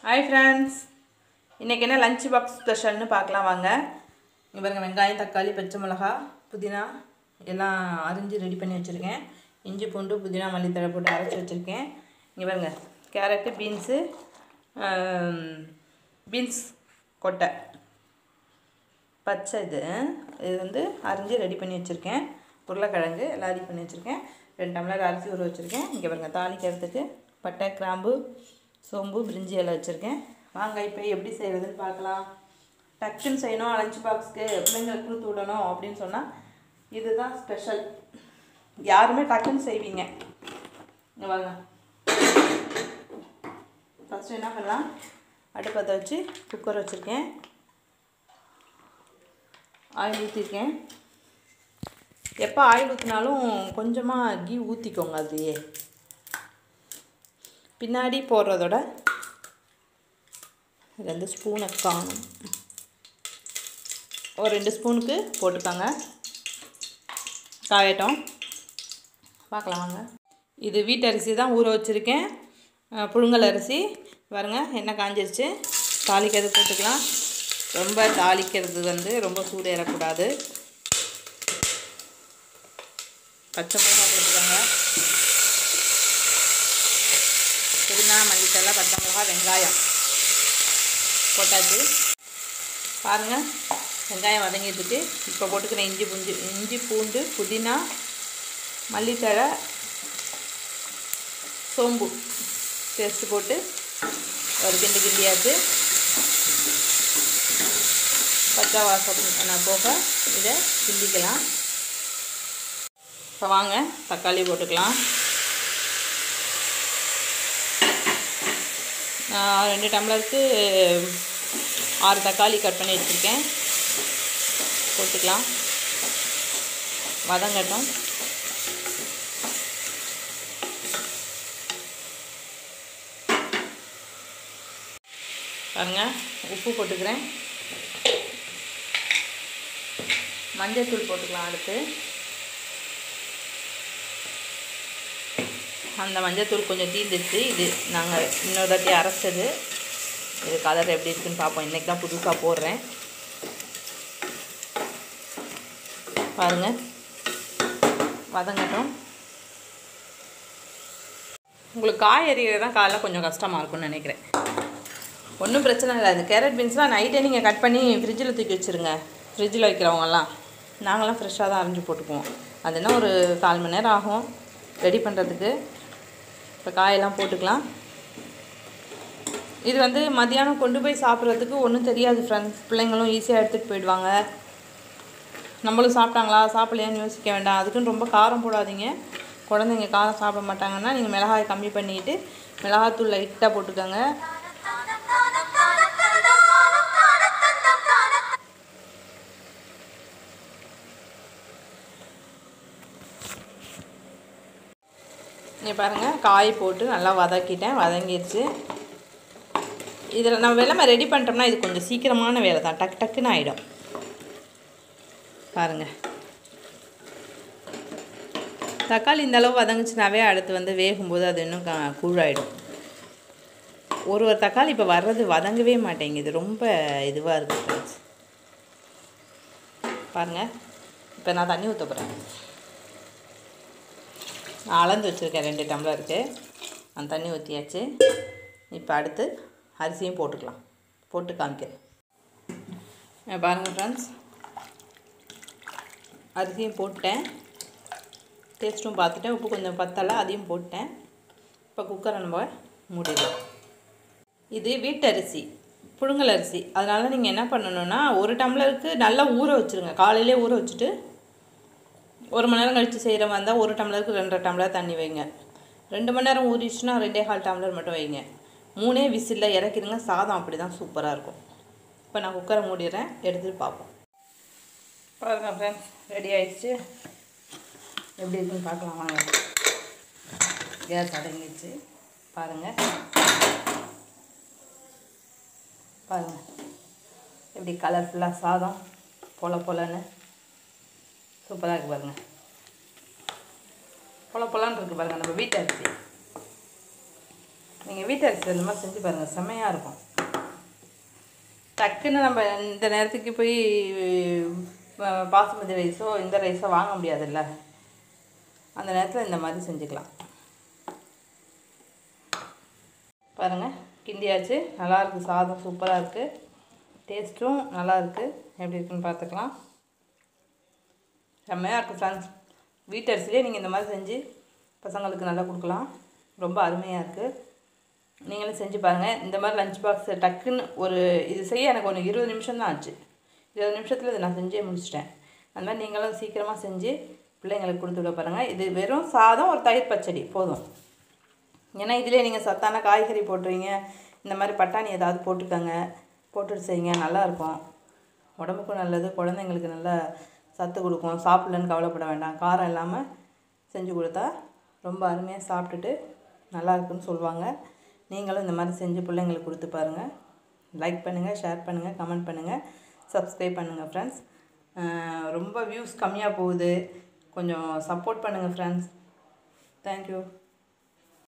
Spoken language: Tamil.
ஹாய் ஃப்ரெண்ட்ஸ் இன்றைக்கி என்ன லஞ்ச் பாக்ஸ் ஸ்பெஷல்னு பார்க்கலாம் வாங்க இங்கே பாருங்க வெங்காயம் தக்காளி பச்சை மிளகா புதினா எல்லாம் அரிஞ்சு ரெடி பண்ணி வச்சுருக்கேன் இஞ்சி பூண்டு புதினா மல்லித்தழை போட்டு அரைச்சி வச்சுருக்கேன் இங்கே பாருங்க கேரட்டு பீன்ஸு பீன்ஸ் கொட்டை பச்சை இது இது வந்து அரிஞ்சு ரெடி பண்ணி வச்சுருக்கேன் உருளைக்கிழங்கு எல்லாம் ரெடி பண்ணி வச்சுருக்கேன் ரெண்டு டம்ளர் அரிசி ஊற வச்சுருக்கேன் இங்கே பாருங்க தாளிக்கிறதுக்கு பட்டை கிராம்பு சோம்பு பிரிஞ்சி எல்லாம் வச்சுருக்கேன் வாங்க இப்போ எப்படி செய்கிறதுன்னு பார்க்கலாம் டக்குன்னு செய்யணும் லஞ்ச் பாக்ஸ்க்கு பிள்ளைங்களுக்கு கொடுத்து விடணும் அப்படின்னு சொன்னால் இதுதான் ஸ்பெஷல் யாருமே டக்குன்னு செய்வீங்க இங்கே வாங்க ஃபஸ்ட்டு என்ன பண்ணலாம் அடுப்பத்தை வச்சு குக்கர் வச்சுருக்கேன் ஆயில் ஊற்றிருக்கேன் எப்போ ஆயில் ஊற்றினாலும் கொஞ்சமாக கீ ஊற்றிக்கோங்க அதுலேயே பின்னாடி போடுறதோட ரெண்டு ஸ்பூனை காணும் ஒரு ரெண்டு ஸ்பூனுக்கு போட்டுக்கோங்க காயட்டும் பார்க்கலாம் வாங்க இது வீட்டரிசி தான் ஊற வச்சுருக்கேன் அஹ், புழுங்கல் அரிசி பாருங்க எண்ணெய் காஞ்சிருச்சு தாளிக்கிறது போட்டுக்கலாம் ரொம்ப தாளிக்கிறது வந்து ரொம்ப சூடு ஏறக்கூடாது பச்சை மிளகா போட்டுக்கோங்க புதினா மல்லித்தலை பச்சை மிளகா வெங்காயம் போட்டாச்சு பாருங்கள் வெங்காயம் வதங்கிட்டுருக்கு இப்போ போட்டுக்கிறேன் இஞ்சி புஞ்சி இஞ்சி பூண்டு புதினா மல்லித்தழை சோம்பு பேஸ்ட்டு போட்டு ஒரு கிண்டு கிண்டியாச்சு பச்சை வாசம் போக இதை கிண்டிக்கலாம் இப்போ வாங்க தக்காளி போட்டுக்கலாம் நான் ரெண்டு டம்ளருக்கு ஆறு தக்காளி கட் பண்ணி வச்சுருக்கேன் போட்டுக்கலாம் வதங்கட்டும் பாருங்க உப்பு போட்டுக்கிறேன் மஞ்சள் தூள் போட்டுக்கலாம் அடுத்து அந்த மஞ்சத்தூள் கொஞ்சம் தீர்ந்துச்சு இது நாங்கள் இன்னொரு தாட்டி அரைச்சது இது கலர் எப்படி இருக்குன்னு பார்ப்போம் இன்றைக்கி தான் புதுசாக போடுறேன் பாருங்கள் வதங்கட்டும் உங்களுக்கு காய் எறிகிறது தான் காலைல கொஞ்சம் கஷ்டமாக இருக்கும்னு நினைக்கிறேன் ஒன்றும் பிரச்சனை இல்லை அந்த கேரட் பீன்ஸ்லாம் நைட்டே நீங்கள் கட் பண்ணி ஃப்ரிட்ஜில் தூக்கி வச்சுருங்க ஃப்ரிட்ஜில் வைக்கிறவங்கலாம் நாங்களாம் ஃப்ரெஷ்ஷாக தான் அரைஞ்சி போட்டுக்குவோம் அது என்ன ஒரு கால் மணி நேரம் ஆகும் ரெடி பண்ணுறதுக்கு இப்போ காயெல்லாம் போட்டுக்கலாம் இது வந்து மதியானம் கொண்டு போய் சாப்பிட்றதுக்கு ஒன்றும் தெரியாது ஃப்ரெண்ட்ஸ் பிள்ளைங்களும் ஈஸியாக எடுத்துகிட்டு போயிடுவாங்க நம்மளும் சாப்பிட்டாங்களா சாப்பிடலையான்னு யோசிக்க வேண்டாம் அதுக்குன்னு ரொம்ப காரம் போடாதீங்க குழந்தைங்க காரம் சாப்பிட மாட்டாங்கன்னா நீங்கள் மிளகாய் கம்மி பண்ணிக்கிட்டு மிளகாத்தூள் லைட்டாக போட்டுக்கோங்க இங்கே பாருங்கள் காய் போட்டு நல்லா வதக்கிட்டேன் வதங்கிடுச்சு இதில் நம்ம வெள்ளமை ரெடி பண்ணிட்டோம்னா இது கொஞ்சம் சீக்கிரமான வேலை தான் டக்கு டக்குன்னு ஆகிடும் பாருங்கள் தக்காளி இந்த அளவு வதங்குச்சுனாவே அடுத்து வந்து வேகும்போது அது இன்னும் க கூழாயிடும் ஒரு ஒரு தக்காளி இப்போ வர்றது வதங்கவே மாட்டேங்குது ரொம்ப இதுவாக இருக்குது ஃப்ரெண்ட்ஸ் பாருங்கள் இப்போ நான் தண்ணி ஊற்ற போகிறேன் நான் அளந்து வச்சுருக்கேன் ரெண்டு டம்ளருக்கு அந்த தண்ணி ஊற்றியாச்சு இப்போ அடுத்து அரிசியும் போட்டுக்கலாம் போட்டு காமிக்கிறேன் இங்க பாருங்கள் ஃப்ரெண்ட்ஸ் அரிசியும் போட்டேன் டேஸ்ட்டும் பார்த்துட்டேன் உப்பு கொஞ்சம் பத்தலை அதையும் போட்டேன் இப்போ குக்கரை நம்ம மூடிடலாம் இது வீட்டரிசி புழுங்கல் அரிசி அதனால் நீங்கள் என்ன பண்ணணுன்னா ஒரு டம்ளருக்கு நல்லா ஊற வச்சுருங்க காலையிலே ஊற வச்சுட்டு ஒரு மணி நேரம் கழித்து செய்கிற மாதிரி இருந்தால் ஒரு டம்ளருக்கு ரெண்டரை டம்ளர் தண்ணி வைங்க ரெண்டு மணி நேரம் ஊறிச்சுன்னா ரெண்டே கால் டம்ளர் மட்டும் வைங்க மூணே விசிலில் இறக்கிடுங்க சாதம் அப்படி தான் சூப்பராக இருக்கும் இப்போ நான் குக்கரை மூடிடுறேன் எடுத்துகிட்டு பார்ப்போம் பாருங்க ஃப்ரெண்ட்ஸ் ரெடி ஆயிடுச்சு எப்படி இருக்குன்னு பார்க்கலாம் வாங்க கேஸ் அடங்கிடுச்சு பாருங்கள் பாருங்கள் எப்படி கலர்ஃபுல்லாக சாதம் பொல பொலன்னு சூப்பராக இருக்குது பாருங்கள் பொல பொலன்னு இருக்குது பாருங்கள் நம்ம வீட்டு அரிசி நீங்கள் வீட்டு அரிசி இந்த மாதிரி செஞ்சு பாருங்கள் செம்மையாக இருக்கும் டக்குன்னு நம்ம இந்த நேரத்துக்கு போய் அஹ், பாசுமதி ரைஸோ இந்த ரைஸோ வாங்க முடியாதுல்ல அந்த நேரத்தில் இந்த மாதிரி செஞ்சுக்கலாம் பாருங்கள் கிண்டியாச்சு நல்லா இருக்குது சாதம் சூப்பராக இருக்குது டேஸ்ட்டும் நல்லா இருக்குது எப்படி இருக்குன்னு பார்த்துக்கலாம் செம்மையாக இருக்குது ஃப்ரெண்ட்ஸ் வீட்டு அரிசிலே நீங்கள் இந்த மாதிரி செஞ்சு பசங்களுக்கு நல்லா கொடுக்கலாம் ரொம்ப அருமையாக இருக்குது நீங்களும் செஞ்சு பாருங்கள் இந்த மாதிரி லஞ்ச் பாக்ஸ் டக்குன்னு ஒரு இது செய்ய எனக்கு ஒன்று இருபது நிமிஷம் தான் ஆச்சு இருபது நிமிஷத்தில் இதை நான் செஞ்சே முடிச்சிட்டேன் அந்த மாதிரி நீங்களும் சீக்கிரமாக செஞ்சு பிள்ளைங்களுக்கு கொடுத்து விட பாருங்கள் இது வெறும் சாதம் ஒரு தயிர் பச்சடி போதும் ஏன்னா இதிலே நீங்கள் சத்தான காய்கறி போட்டுருவீங்க இந்த மாதிரி பட்டாணி ஏதாவது போட்டுக்கோங்க போட்டுட்டு செய்யுங்க நல்லாயிருக்கும் உடம்புக்கும் நல்லது குழந்தைங்களுக்கு நல்ல சத்து கொடுக்கும் சாப்பிட்லன்னு கவலைப்பட வேண்டாம் காரம் இல்லாமல் செஞ்சு கொடுத்தா ரொம்ப அருமையாக சாப்பிட்டுட்டு நல்லா இருக்குன்னு சொல்லுவாங்க நீங்களும் இந்த மாதிரி செஞ்சு பிள்ளைங்களுக்கு கொடுத்து பாருங்கள் லைக் பண்ணுங்கள் ஷேர் பண்ணுங்கள் கமெண்ட் பண்ணுங்கள் சப்ஸ்கிரைப் பண்ணுங்கள் ஃப்ரெண்ட்ஸ் ரொம்ப வியூஸ் கம்மியாக போகுது கொஞ்சம் சப்போர்ட் பண்ணுங்கள் ஃப்ரெண்ட்ஸ் தேங்க்யூ